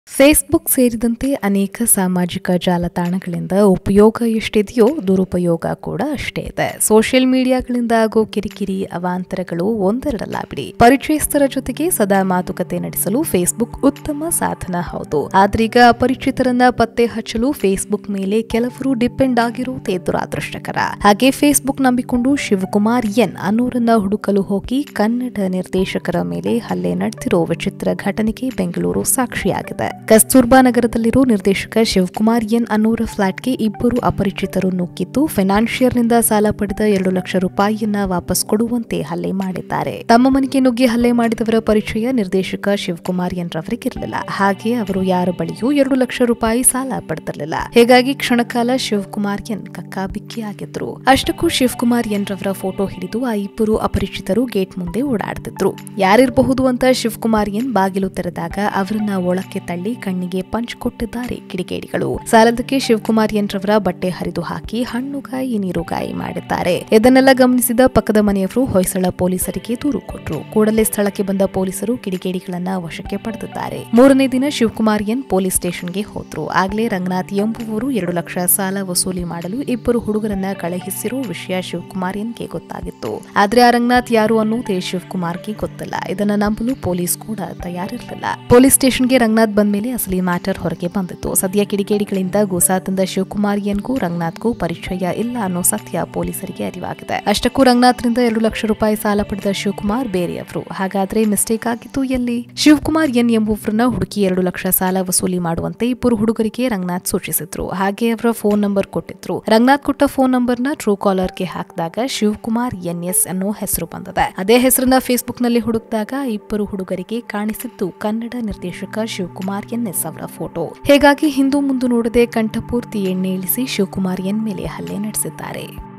Facebook ಸೇರಿದಂತೆ ಅನೇಕ ಸಾಮಾಜಿಕ ಜಾಲತಾಣಗಳಿಂದ ಉಪಯೋಗ ಎಷ್ಟಿದೆಯೋ ದುರುಪಯೋಗ ಕೂಡ ಅಷ್ಟೇ ಇದೆ ಸೋಷಿಯಲ್ ಮೀಡಿಯಾಗಳಿಂದ ಆಗೋ ಕಿರಿಕಿರಿ ಅವಾಂತರಗಳು ಒಂದೆರಡಲ್ಲ ಬಿಡಿ ಪರಿಚಯಸ್ಥರ ಜೊತೆಗೆ ಸದಾ ಮಾತುಕತೆ ನಡೆಸಲು ಫೇಸ್ಬುಕ್ ಉತ್ತಮ ಸಾಧನ ಹೌದು ಆದ್ರೀಗ ಅಪರಿಚಿತರನ್ನ ಪತ್ತೆ ಹಚ್ಚಲು ಫೇಸ್ಬುಕ್ ಮೇಲೆ ಕೆಲವರು ಡಿಪೆಂಡ್ ಆಗಿರುವುದೇ ದುರಾದೃಷ್ಟಕರ ಹಾಗೆ ಫೇಸ್ಬುಕ್ ನಂಬಿಕೊಂಡು ಶಿವಕುಮಾರ್ ಎನ್ ಅನ್ನೋರನ್ನ ಹುಡುಕಲು ಹೋಗಿ ಕನ್ನಡ ನಿರ್ದೇಶಕರ ಮೇಲೆ ಹಲ್ಲೆ ನಡೆದಿರೋ ವಿಚಿತ್ರ ಘಟನೆಗೆ ಬೆಂಗಳೂರು ಸಾಕ್ಷಿಯಾಗಿದೆ ಕಸ್ತೂರ್ಬಾ ನಗರದಲ್ಲಿರೋ ನಿರ್ದೇಶಕ ಶಿವಕುಮಾರ್ ಎನ್ ಅನ್ನೋರ ಫ್ಲಾಟ್ಗೆ ಇಬ್ಬರು ಅಪರಿಚಿತರು ನುಗ್ಗಿದ್ದು ಫೈನಾನ್ಷಿಯರ್ನಿಂದ ಸಾಲ ಪಡೆದ ಎರಡು ಲಕ್ಷ ರೂಪಾಯಿಯನ್ನ ವಾಪಸ್ ಕೊಡುವಂತೆ ಹಲ್ಲೆ ಮಾಡಿದ್ದಾರೆ ತಮ್ಮ ಮನೆಗೆ ನುಗ್ಗಿ ಹಲ್ಲೆ ಮಾಡಿದವರ ಪರಿಚಯ ನಿರ್ದೇಶಕ ಶಿವಕುಮಾರ್ ಎನ್ ರವರಿಗಿರಲಿಲ್ಲ ಹಾಗೆ ಅವರು ಯಾರ ಬಳಿಯೂ ಎರಡು ಲಕ್ಷ ರೂಪಾಯಿ ಸಾಲ ಪಡೆದಿರಲಿಲ್ಲ ಹೀಗಾಗಿ ಕ್ಷಣಕಾಲ ಶಿವಕುಮಾರ್ ಎನ್ ಕಕ್ಕಾಬಿಕ್ಕಿಯಾಗಿದ್ರು ಅಷ್ಟಕ್ಕೂ ಶಿವಕುಮಾರ್ ಎನ್ ರವರ ಫೋಟೋ ಹಿಡಿದು ಆ ಇಬ್ಬರು ಅಪರಿಚಿತರು ಗೇಟ್ ಮುಂದೆ ಓಡಾಡ್ತಿದ್ರು ಯಾರಿರಬಹುದು ಅಂತ ಶಿವಕುಮಾರ್ ಎನ್ ಬಾಗಿಲು ತೆರೆದಾಗ ಅವರನ್ನ ಒಳಕ್ಕೆ ತಳ್ಳಿ ಕಣ್ಣಿಗೆ ಪಂಚ್ ಕೊಟ್ಟಿದ್ದಾರೆ ಕಿಡಿಗೇಡಿಗಳು ಸಾಲದಕ್ಕೆ ಶಿವಕುಮಾರ್ ಎನ್ ರವರ ಬಟ್ಟೆ ಹರಿದು ಹಾಕಿ ಹಣ್ಣುಗಾಯಿ ನೀರುಗಾಯಿ ಮಾಡಿದ್ದಾರೆ ಇದನ್ನೆಲ್ಲ ಗಮನಿಸಿದ ಪಕ್ಕದ ಮನೆಯವರು ಹೊಯ್ಸಳ ಪೊಲೀಸರಿಗೆ ದೂರು ಕೊಟ್ಟರು ಕೂಡಲೇ ಸ್ಥಳಕ್ಕೆ ಬಂದ ಪೊಲೀಸರು ಕಿಡಿಗೇಡಿಗಳನ್ನ ವಶಕ್ಕೆ ಪಡೆದಿದ್ದಾರೆ ಮೂರನೇ ದಿನ ಶಿವಕುಮಾರ್ ಎನ್ ಪೊಲೀಸ್ ಸ್ಟೇಷನ್ಗೆ ಹೋದ್ರು ಆಗ್ಲೇ ರಂಗನಾಥ್ ಎಂಬುವರು ಎರಡು ಲಕ್ಷ ಸಾಲ ವಸೂಲಿ ಮಾಡಲು ಇಬ್ಬರು ಹುಡುಗರನ್ನ ಕಳುಹಿಸಿರೋ ವಿಷಯ ಶಿವಕುಮಾರ್ ಎನ್ಗೆ ಗೊತ್ತಾಗಿತ್ತು ಆದ್ರೆ ಆ ರಂಗನಾಥ್ ಯಾರು ಅನ್ನೋದೇ ಶಿವಕುಮಾರ್ಗೆ ಗೊತ್ತಿಲ್ಲ ಇದನ್ನ ನಂಬಲು ಪೊಲೀಸ್ ಕೂಡ ತಯಾರಿರಲಿಲ್ಲ ಪೊಲೀಸ್ ಸ್ಟೇಷನ್ಗೆ ರಂಗನಾಥ್ ಬಂದ ಮೇಲೆ ಅಸಲಿ ಮ್ಯಾಟರ್ ಹೊರಗೆ ಬಂದಿತ್ತು ಸದ್ಯ ಕಿಡಿಗೇಡಿಗಳಿಂದ ಗುಸಾ ತಂದ ಶಿವಕುಮಾರ್ ಎನ್ಗೂ ರಂಗನಾಥ್ಗೂ ಪರಿಚಯ ಇಲ್ಲ ಅನ್ನೋ ಸತ್ಯ ಪೊಲೀಸರಿಗೆ ಅರಿವಾಗಿದೆ ಅಷ್ಟಕ್ಕೂ ರಂಗನಾಥ್ರಿಂದ ಎರಡು ಲಕ್ಷ ರೂಪಾಯಿ ಸಾಲ ಪಡೆದ ಶಿವಕುಮಾರ್ ಬೇರೆಯವರು ಹಾಗಾದ್ರೆ ಮಿಸ್ಟೇಕ್ ಆಗಿತ್ತು ಎಲ್ಲಿ ಶಿವಕುಮಾರ್ ಎನ್ ಎಂಬುವರನ್ನ ಹುಡುಕಿ ಎರಡು ಲಕ್ಷ ಸಾಲ ವಸೂಲಿ ಮಾಡುವಂತೆ ಇಬ್ಬರು ಹುಡುಗರಿಗೆ ರಂಗನಾಥ್ ಸೂಚಿಸಿದ್ರು ಹಾಗೆ ಅವರ ಫೋನ್ ನಂಬರ್ ಕೊಟ್ಟಿದ್ರು ರಂಗನಾಥ್ ಕೊಟ್ಟ ಫೋನ್ ನಂಬರ್ನ ಟ್ರೂ ಕಾಲರ್ಗೆ ಹಾಕಿದಾಗ ಶಿವಕುಮಾರ್ ಎನ್ ಎಸ್ ಅನ್ನೋ ಹೆಸರು ಬಂದಿದೆ ಅದೇ ಹೆಸರನ್ನ ಫೇಸ್ಬುಕ್ ನಲ್ಲಿ ಹುಡುಕಿದಾಗ ಇಬ್ಬರು ಹುಡುಗರಿಗೆ ಕಾಣಿಸಿದ್ದು ಕನ್ನಡ ನಿರ್ದೇಶಕ ಶಿವಕುಮಾರ್ ಎನ್ ಎಸ್ ಅವರ ಫೋಟೋ ಹೀಗಾಗಿ ಹಿಂದೂ ಮುಂದು ನೋಡದೆ ಕಂಠಪೂರ್ತಿ ಎಣ್ಣೆ ಇಳಿಸಿ ಶಿವಕುಮಾರ್ ಎನ್ ಮೇಲೆ ಹಲ್ಲೆ ನಡೆಸಿದ್ದಾರೆ